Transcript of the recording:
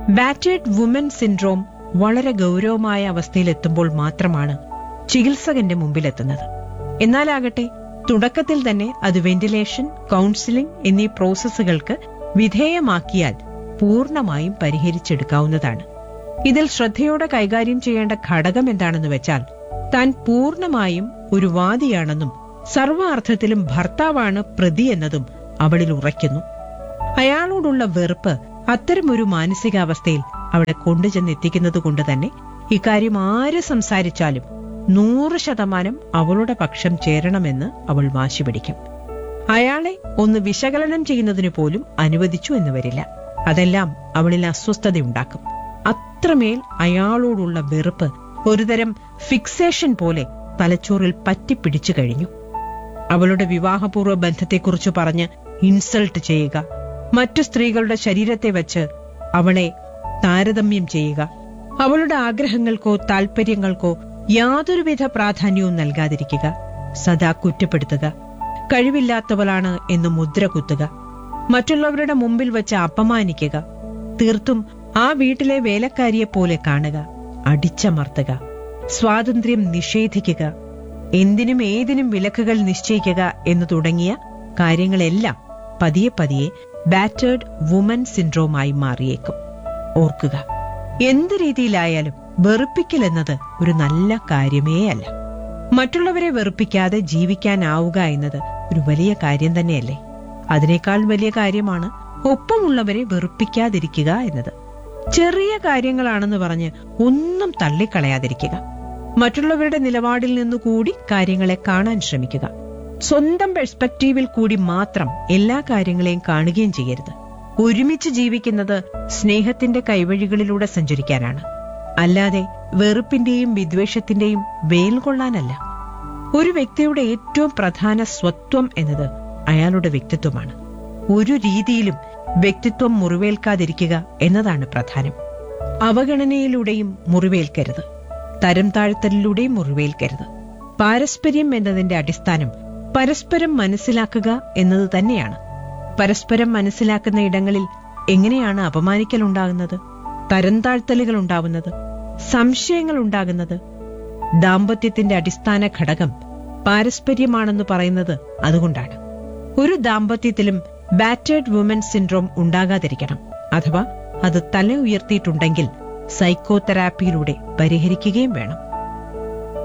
battered woman syndrome വളരെ ഗൗരവമായ അവസ്ഥയിലെത്തുമ്പോൾ മാത്രമാണ് ചികിത്സകന്റെ മുമ്പിലെത്തുന്നത് എന്നാലാകട്ടെ തുടക്കത്തിൽ തന്നെ അത് വെന്റിലേഷൻ കൗൺസിലിംഗ് എന്നീ പ്രോസസ്സുകൾക്ക് വിധേയമാക്കിയാൽ പൂർണ്ണമായും പരിഹരിച്ചെടുക്കാവുന്നതാണ് ഇതിൽ ശ്രദ്ധയോടെ കൈകാര്യം ചെയ്യേണ്ട ഘടകം എന്താണെന്ന് വെച്ചാൽ താൻ പൂർണ്ണമായും ഒരു വാദിയാണെന്നും സർവ്വ അർത്ഥത്തിലും ഭർത്താവാണ് പ്രതി എന്നതും അവളിൽ ഉറയ്ക്കുന്നു അയാളോടുള്ള വെറുപ്പ് അത്തരമൊരു മാനസികാവസ്ഥയിൽ അവിടെ കൊണ്ടുചെന്നെത്തിക്കുന്നത് കൊണ്ട് തന്നെ ഇക്കാര്യം ആര് സംസാരിച്ചാലും നൂറ് ശതമാനം അവളുടെ പക്ഷം ചേരണമെന്ന് അവൾ വാശി പിടിക്കും അയാളെ ഒന്ന് വിശകലനം ചെയ്യുന്നതിന് പോലും അനുവദിച്ചു എന്ന് വരില്ല അതെല്ലാം അവളിൽ അസ്വസ്ഥതയുണ്ടാക്കും അത്രമേൽ അയാളോടുള്ള വെറുപ്പ് ഒരുതരം ഫിക്സേഷൻ പോലെ തലച്ചോറിൽ പറ്റിപ്പിടിച്ചു കഴിഞ്ഞു അവളുടെ വിവാഹപൂർവ്വ ബന്ധത്തെക്കുറിച്ച് പറഞ്ഞ് ഇൻസൾട്ട് ചെയ്യുക മറ്റു സ്ത്രീകളുടെ ശരീരത്തെ വെച്ച് അവളെ താരതമ്യം ചെയ്യുക അവളുടെ ആഗ്രഹങ്ങൾക്കോ താൽപര്യങ്ങൾക്കോ യാതൊരുവിധ പ്രാധാന്യവും നൽകാതിരിക്കുക സദാ കുറ്റപ്പെടുത്തുക കഴിവില്ലാത്തവളാണ് എന്ന് മുദ്ര കുത്തുക മറ്റുള്ളവരുടെ മുമ്പിൽ വെച്ച് അപമാനിക്കുക തീർത്തും ആ വീട്ടിലെ വേലക്കാരിയെ പോലെ കാണുക അടിച്ചമർത്തുക സ്വാതന്ത്ര്യം നിഷേധിക്കുക എന്തിനും ഏതിനും വിലക്കുകൾ നിശ്ചയിക്കുക എന്ന് തുടങ്ങിയ കാര്യങ്ങളെല്ലാം പതിയെ പതിയെ ബാറ്റേഡ് വുമൻ സിൻഡ്രോമായി മാറിയേക്കും ഓർക്കുക എന്ത് രീതിയിലായാലും വെറുപ്പിക്കൽ എന്നത് ഒരു നല്ല കാര്യമേ അല്ല മറ്റുള്ളവരെ വെറുപ്പിക്കാതെ ജീവിക്കാനാവുക എന്നത് ഒരു വലിയ കാര്യം തന്നെയല്ലേ അതിനേക്കാൾ വലിയ കാര്യമാണ് ഒപ്പമുള്ളവരെ വെറുപ്പിക്കാതിരിക്കുക എന്നത് ചെറിയ കാര്യങ്ങളാണെന്ന് പറഞ്ഞ് ഒന്നും തള്ളിക്കളയാതിരിക്കുക മറ്റുള്ളവരുടെ നിലപാടിൽ നിന്നു കൂടി കാര്യങ്ങളെ കാണാൻ ശ്രമിക്കുക സ്വന്തം പെർസ്പെക്റ്റീവിൽ കൂടി മാത്രം എല്ലാ കാര്യങ്ങളെയും കാണുകയും ചെയ്യരുത് ഒരുമിച്ച് ജീവിക്കുന്നത് സ്നേഹത്തിന്റെ കൈവഴികളിലൂടെ സഞ്ചരിക്കാനാണ് അല്ലാതെ വെറുപ്പിന്റെയും വിദ്വേഷത്തിന്റെയും വേൽ കൊള്ളാനല്ല ഒരു വ്യക്തിയുടെ ഏറ്റവും പ്രധാന സ്വത്വം എന്നത് അയാളുടെ വ്യക്തിത്വമാണ് ഒരു രീതിയിലും വ്യക്തിത്വം മുറിവേൽക്കാതിരിക്കുക എന്നതാണ് പ്രധാനം അവഗണനയിലൂടെയും മുറിവേൽക്കരുത് തരം താഴ്ത്തലിലൂടെയും മുറിവേൽക്കരുത് പാരസ്പര്യം എന്നതിന്റെ അടിസ്ഥാനം പരസ്പരം മനസ്സിലാക്കുക എന്നത് തന്നെയാണ് പരസ്പരം മനസ്സിലാക്കുന്ന ഇടങ്ങളിൽ എങ്ങനെയാണ് അപമാനിക്കൽ ഉണ്ടാകുന്നത് തരം താഴ്ത്തലുകൾ ഉണ്ടാവുന്നത് സംശയങ്ങൾ ഉണ്ടാകുന്നത് ദാമ്പത്യത്തിന്റെ അടിസ്ഥാന ഘടകം പാരസ്പര്യമാണെന്ന് പറയുന്നത് അതുകൊണ്ടാണ് ഒരു ദാമ്പത്യത്തിലും ബാറ്റേഡ് വുമൻ സിൻഡ്രോം ഉണ്ടാകാതിരിക്കണം അഥവാ അത് തല ഉയർത്തിയിട്ടുണ്ടെങ്കിൽ സൈക്കോതെറാപ്പിയിലൂടെ പരിഹരിക്കുകയും വേണം